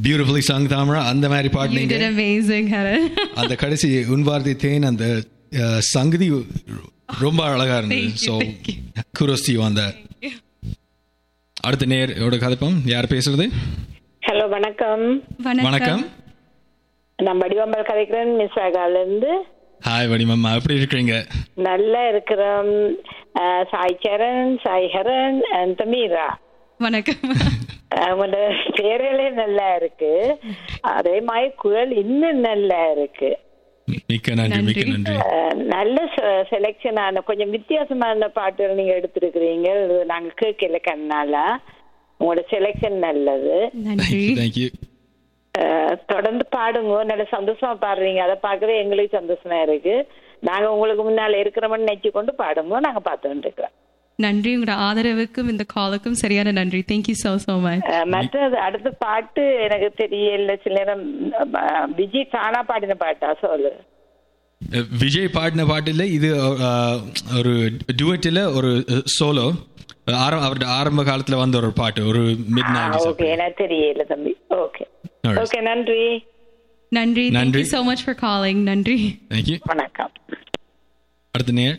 Beautifully song Dhamra அந்த மாதிரி You பாடினீங்க did amazing, Helen. அந்த கடைசி உன் வார்த்தை தேன் அந்த அஹ், சங்கதி ரொம்ப அழகா இருந்தது Thank you, so thank you. குரோஸ்டி அந்த அடுத்த நேரோட கதைப்போம் யார் பேசுறது ஹலோ வணக்கம் வணக்கம் நான் வடிவம்பல் கதைக்கிறேன் மிஸ் ஆகால இருந்து ஹாய் வடிமம்மா எப்படி இருக்கிறீங்க நல்லா இருக்கிறோம் அஹ், சாய் சரண் சாய் ஹரன் and மீரா வணக்கம் அவங்களோட பேர்களே நல்லா இருக்கு அதே மாதிரி குரல் இன்னும் நல்லா இருக்கு மிக்க நன்றி மிக்க நன்றி. நன்றி அஹ், நல்ல செலெக்ஷன் ஆன கொஞ்சம் வித்தியாசமான பாட்டுகள் நீங்க எடுத்திருக்கிறீங்க இது நாங்க கேட்கல கண்ணால உங்களோட செலெக்ஷன் நல்லது நன்றி தேங்க்யூ அஹ், தொடர்ந்து பாடுங்க நல்ல சந்தோஷமா பாடுறீங்க அதை பார்க்கவே எங்களுக்கு சந்தோஷமா இருக்கு நாங்க உங்களுக்கு முன்னால இருக்கிறோம்னு நினைச்சு கொண்டு பாடுங்க நாங்க பார்த்துட்டு இருக்கிறோம் நன்றி உங்களோட ஆதரவுக்கும் இந்த காலுக்கும் சரியான நன்றி தேங்க்யூ so so much அஹ், மற்றது அடுத்த பாட்டு எனக்கு தெரியல சில நேரம் அஹ், விஜய் காணா பாடின பாட்டா சொல்லு அஹ், விஜய் பாடின பாட்டில் இது அஹ், ஒரு டுவெட்டில் ஒரு சோலோ ஆரம்ப அவரோட ஆரம்ப காலத்துல வந்த ஒரு பாட்டு ஒரு மிட் ஓகே எனக்கு தெரியல தம்பி ஓகே No worries. ஓகே நன்றி நன்றி thank நன்றி. you so much for calling நன்றி தேங்க்யூ வணக்கம் அடுத்த நேர்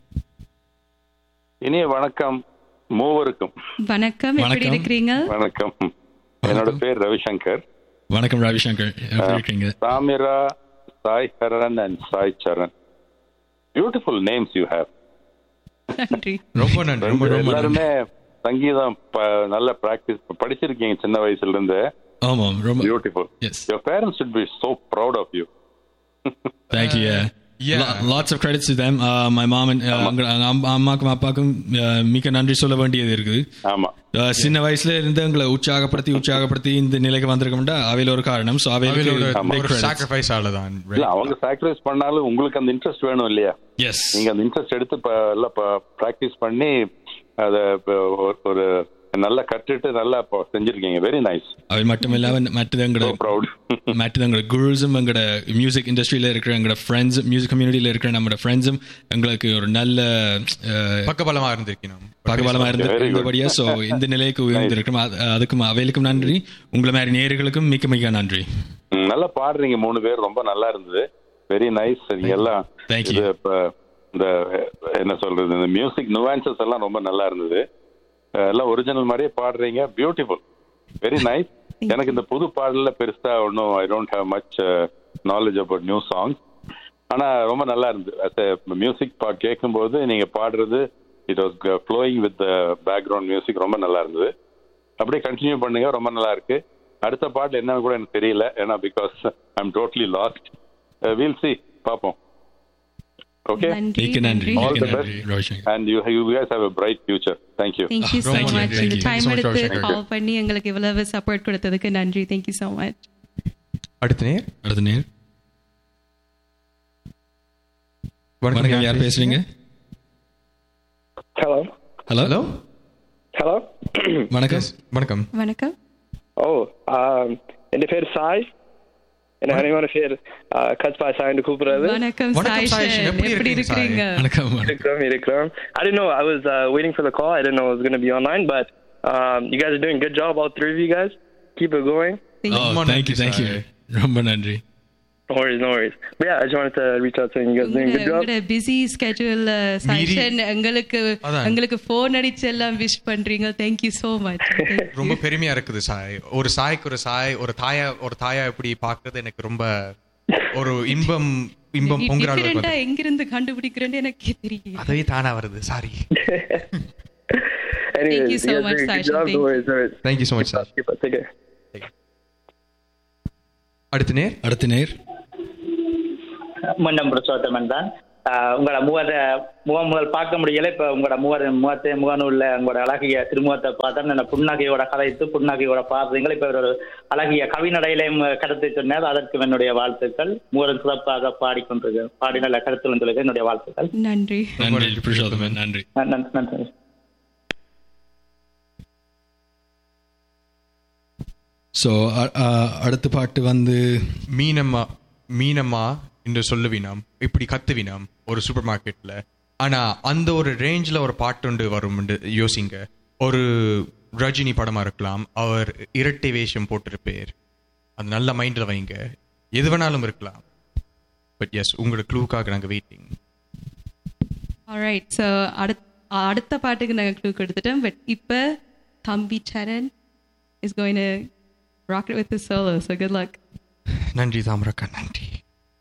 இனிய வணக்கம் மூவருக்கும் வணக்கம் எப்படி வணக்கம். இருக்கிறீங்க வணக்கம் என்னோட பேர் ரவிசங்கர் வணக்கம் ரவிசங்கர் எப்படி இருக்கீங்க Samira Sai Haran and Sai Saran beautiful names you have நன்றி ரொம்ப நன்றி ரொம்ப ரொம்ப நன்றி. எல்லாருமே சங்கீதம் ப- நல்ல பிராக்டிஸ் படிச்சிருக்கீங்க சின்ன வயசுல இருந்து ஆமாம் ரொம்ப beautiful Yes. Your parents should be so proud of you Thank you. Yeah. yeah. Lo- lots of credits to them. Uh, my mom and uh, அங்க- அம்மா- அம்மாக்கும் அப்பாக்கும் uh, மிக்க நன்றி சொல்ல வேண்டியது இருக்குது ஆமா Uh, சின்ன வயசுல இருந்து எங்களை உற்சாகப்படுத்தி உற்சாகப்படுத்தி இந்த நிலைக்கு வந்திருக்கோம்டா அவையில ஒரு காரணம் ஸோ அவையிலோட அவையில ஒரு சாக்ரிஃபைஸ் ஆளதான் இல்ல அவங்க சாக்ரிஃபைஸ் பண்ணாலும் உங்களுக்கு அந்த இன்ட்ரெஸ்ட் வேணும் இல்லையா எஸ் நீங்க அந்த இன்ட்ரெஸ்ட் எடுத்து ப- எல்லாம் ப்ராக்டிஸ் பண்ணி அதை ஒரு நல்லா கற்றுட்டு நல்லா இப்போ செஞ்சிருக்கீங்க வெரி நைஸ் அவை மட்டும் இல்லாம மற்றது எங்களோட ஸோ ப்ரௌட் மற்றது எங்களோட குருஸும் எங்களோட மியூசிக் இண்டஸ்ட்ரியில இருக்கிற எங்களோட ஃப்ரெண்ட்ஸ் மியூசிக் கம்யூனிட்டியில இருக்கிற நம்மளோட ஃப்ரெண்ட்ஸும் எங்களுக்கு ஒரு நல்ல uh, பக்கபலமா இருந்திருக்கணும் பகபலமா இருந்து Very good. இருந்தபடியா ஸோ இந்த நிலைக்கு உயர்ந்திருக்கிறோம் அது- அதுக்கும் அவைகளுக்கும் நன்றி உங்களை மாதிரி நேர்களுக்கும் மிக்க மிக்க நன்றி நல்லா பாடுறீங்க மூணு பேர் ரொம்ப நல்லா இருந்தது வெரி நைஸ் நீங்க எல்லாம் Thank you. இது இப்ப இந்த என்ன சொல்றது இந்த மியூசிக் நுவான்சஸ் எல்லாம் ரொம்ப நல்லா இருந்தது அஹ் எல்லாம் ஒரிஜினல் மாதிரியே பாடுறீங்க பியூட்டிஃபுல் வெரி நைஸ் எனக்கு இந்த புது பாடல்ல பெருசா ஒன்றும் I don't have much knowledge about new songs ஆனா ரொம்ப நல்லா இருந்தது மியூசிக் பா கேட்கும்போது நீங்க பாடுறது it was flowing with background music ரொம்ப நல்லா இருந்தது அப்படியே கண்டினியூ பண்ணுங்க ரொம்ப நல்லா இருக்கு அடுத்த பாட்டு என்னன்னு கூட எனக்கு தெரியல ஏன்னா because I am totally lost we'll see பார்ப்போம் ஓகே நன்றி மிக்க நன்றி All மிக்க the நன்றி Ravishankar and you you guys have a bright future thank you Thank you so Thank you, much thank இந்த you. Time Thank you so much, எடுத்து Roshan. கால் பண்ணி எங்களுக்கு இவ்வளவு சப்போர்ட் கொடுத்ததுக்கு நன்றி Thank you so much அடுத்த நேர் அடுத்த நேர் வணக்கம் யார் பேசுறீங்க Hello. Hello hello Hello. வணக்கம் வணக்கம் வணக்கம் oh, um, என் பேர் சாய் என்ன அனைவரும் பேர் கத்பா சாய்ந்து கூப்பிடுறது வணக்கம் வணக்கம், சாய்ஷன் சாய்ஷன். எப்படி எப்படி இருக்கீங்க, இருக்கிறீங்க வணக்கம் வணக்கம் இருக்கிறோம் இருக்கிறோம் I didn't know I was uh, waiting for the call I didn't know it was going to be online but um, you guys are doing a good job all three of you guys keep it going Thank you. ஓ ரொம்ப thank you நன்றி, thank you sir. ரொம்ப நன்றி no worries no worries but yeah I just wanted to reach out to you you guys doing a good job உங்களோட busy schedule Saishan எங்களுக்கு அதான். எங்களுக்கு phone அடிச்சு எல்லாம் விஷ் பண்றீங்க Thank you so much ரொம்ப பெருமையா இருக்குது சாய் ஒரு சாய்க்கு ஒரு சாய் ஒரு தாயா ஒரு தாயா எப்படி பாக்குறது எனக்கு ரொம்ப ஒரு இன்பம் இன்பம் பொங்குற அளவுக்கு டிஃபரெண்டா வந்து. எங்கிருந்து கண்டுபிடிக்கிறேன்னு எனக்கே தெரியல அதுவே தானா வருது sorry anyways you so guys much, doing a good Sasha. job Thank no worries no worries thank you so much sir keep it take care அடுத்த நேர் அடுத்த நேர் மீண்டும் புருஷோத்தமன் தான் ஆஹ் உங்களோட முகத்தை முகம் முதல் பார்க்க முடியல இப்ப உங்களோட முக முகத்தை முகநூல்ல உங்களோட அழகிய திருமுகத்தை பார்த்தா நான் புண்ணாக்கையோட கதைத்து புண்ணாக்கையோட பாடுறீங்க இப்ப ஒரு அழகிய கவிநடையிலையும் கருத்து சொன்னார் அதற்கு என்னுடைய வாழ்த்துக்கள் முகன் சிறப்பாக பாடிக்கொண்டிருக்க பாடி நல்ல கருத்து வந்துள்ளது என்னுடைய வாழ்த்துக்கள் நன்றி நன்றி புருஷோத்தமன் நன்றி நன்றி நன்றி ஸோ அடுத்த பாட்டு வந்து மீனம்மா மீனம்மா என்று சொல்லுவினாம் இப்படி கத்துவினாம் ஒரு சூப்பர் மார்க்கெட்ல ஆனா அந்த ஒரு ரேஞ்சில் ஒரு பாட்டுண்டு வரும் யோசிங்க ஒரு ரஜினி படமா இருக்கலாம் அவர் இரட்டை வேஷம் போட்டிருப்பார் அது நல்ல மைண்டில் வைங்க எது வேணாலும் இருக்கலாம் பட் எஸ் உங்களோட க்ளூக்காக நாங்கள் வெயிட்டிங் ஆல்ரைட் ஸோ அடுத் அடுத்த பாட்டுக்கு நாங்கள் க்ளூ கொடுத்துட்டோம் பட் இப்போ தம்பி Saran is going rocket with solo so good luck நன்றி தாமரக்கா நன்றி